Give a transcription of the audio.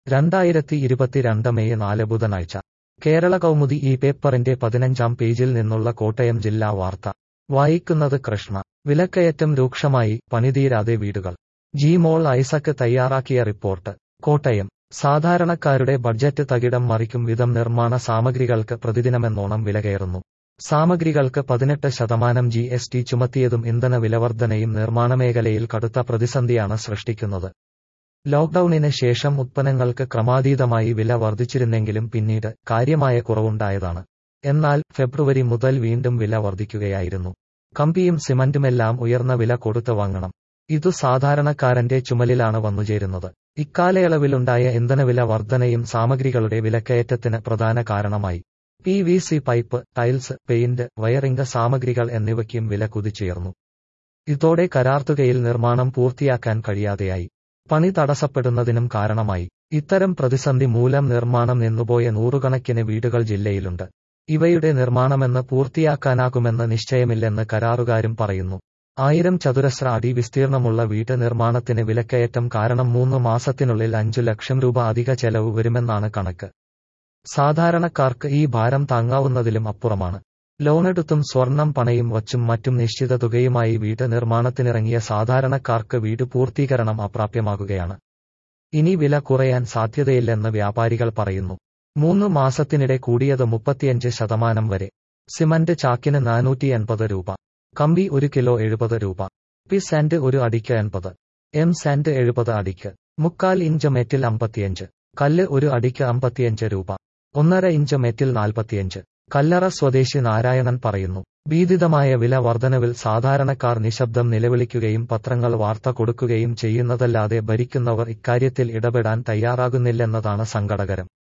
രണ്ടായിരത്തി ഇരുപത്തിരണ്ട് മെയ് നാല് ബുധനാഴ്ച കേരള കൗമുദി ഈ പേപ്പറിന്റെ പതിനഞ്ചാം പേജിൽ നിന്നുള്ള കോട്ടയം ജില്ലാ വാർത്ത വായിക്കുന്നത് കൃഷ്ണ വിലക്കയറ്റം രൂക്ഷമായി പണിതീരാതെ വീടുകൾ ജി മോൾ ഐസക്ക് തയ്യാറാക്കിയ റിപ്പോർട്ട് കോട്ടയം സാധാരണക്കാരുടെ ബഡ്ജറ്റ് തകിടം മറിക്കും വിധം നിർമ്മാണ സാമഗ്രികൾക്ക് പ്രതിദിനമെന്നോണം വിലകയറുന്നു സാമഗ്രികൾക്ക് പതിനെട്ട് ശതമാനം ജി എസ് ടി ചുമത്തിയതും ഇന്ധന വിലവർധനയും നിർമ്മാണ മേഖലയിൽ കടുത്ത പ്രതിസന്ധിയാണ് സൃഷ്ടിക്കുന്നത് ലോക്ഡൌണിന് ശേഷം ഉത്പന്നങ്ങൾക്ക് ക്രമാതീതമായി വില വർദ്ധിച്ചിരുന്നെങ്കിലും പിന്നീട് കാര്യമായ കുറവുണ്ടായതാണ് എന്നാൽ ഫെബ്രുവരി മുതൽ വീണ്ടും വില വർദ്ധിക്കുകയായിരുന്നു കമ്പിയും സിമന്റുമെല്ലാം ഉയർന്ന വില കൊടുത്ത് വാങ്ങണം ഇതു സാധാരണക്കാരന്റെ ചുമലിലാണ് വന്നുചേരുന്നത് ഇക്കാലയളവിലുണ്ടായ ഇന്ധനവില വർധനയും സാമഗ്രികളുടെ വിലക്കയറ്റത്തിന് പ്രധാന കാരണമായി P V C pipe tiles paint wiring സാമഗ്രികൾ എന്നിവയ്ക്കും വില കുതിച്ചുയർന്നു ഇതോടെ കരാർത്തുകയിൽ നിർമ്മാണം പൂർത്തിയാക്കാൻ കഴിയാതെയായി പണി തടസ്സപ്പെടുന്നതിനും കാരണമായി ഇത്തരം പ്രതിസന്ധി മൂലം നിർമ്മാണം നിന്നുപോയ നൂറുകണക്കിന് വീടുകൾ ജില്ലയിലുണ്ട് ഇവയുടെ നിർമ്മാണമെന്ന് പൂർത്തിയാക്കാനാകുമെന്ന് നിശ്ചയമില്ലെന്ന് കരാറുകാരും പറയുന്നു ആയിരം ചതുരശ്ര അടി വിസ്തീർണമുള്ള വീട്ട് നിർമ്മാണത്തിന് വിലക്കയറ്റം കാരണം മൂന്ന് മാസത്തിനുള്ളിൽ അഞ്ചു ലക്ഷം രൂപ അധിക ചെലവ് വരുമെന്നാണ് കണക്ക് സാധാരണക്കാർക്ക് ഈ ഭാരം താങ്ങാവുന്നതിലും അപ്പുറമാണ് ലോണെടുത്തും സ്വർണം പണയും വച്ചും മറ്റും നിശ്ചിത തുകയുമായി വീട് നിർമ്മാണത്തിനിറങ്ങിയ സാധാരണക്കാർക്ക് വീട് പൂർത്തീകരണം അപ്രാപ്യമാകുകയാണ് ഇനി വില കുറയാൻ സാധ്യതയില്ലെന്ന് വ്യാപാരികൾ പറയുന്നു മൂന്ന് മാസത്തിനിടെ കൂടിയത് മുപ്പത്തിയഞ്ച് ശതമാനം വരെ സിമന്റ് ചാക്കിന് നാനൂറ്റി എൺപത് രൂപ കമ്പി ഒരു കിലോ എഴുപത് രൂപ പി സാൻഡ് ഒരു അടിക്ക് എൺപത് എം സാൻഡ് എഴുപത് അടിക്ക് മുക്കാൽ ഇഞ്ച് മെറ്റിൽ അമ്പത്തിയഞ്ച് കല്ല് ഒരു അടിക്ക് അമ്പത്തിയഞ്ച് രൂപ ഒന്നര ഇഞ്ച് മെറ്റിൽ നാൽപ്പത്തിയഞ്ച് കല്ലറ സ്വദേശി നാരായണൻ പറയുന്നു ഭീതിതമായ വില വർധനവിൽ സാധാരണക്കാർ നിശബ്ദം നിലവിളിക്കുകയും പത്രങ്ങൾ വാർത്ത കൊടുക്കുകയും ചെയ്യുന്നതല്ലാതെ ഭരിക്കുന്നവർ ഇക്കാര്യത്തിൽ ഇടപെടാൻ തയ്യാറാകുന്നില്ലെന്നതാണ് സങ്കടകരം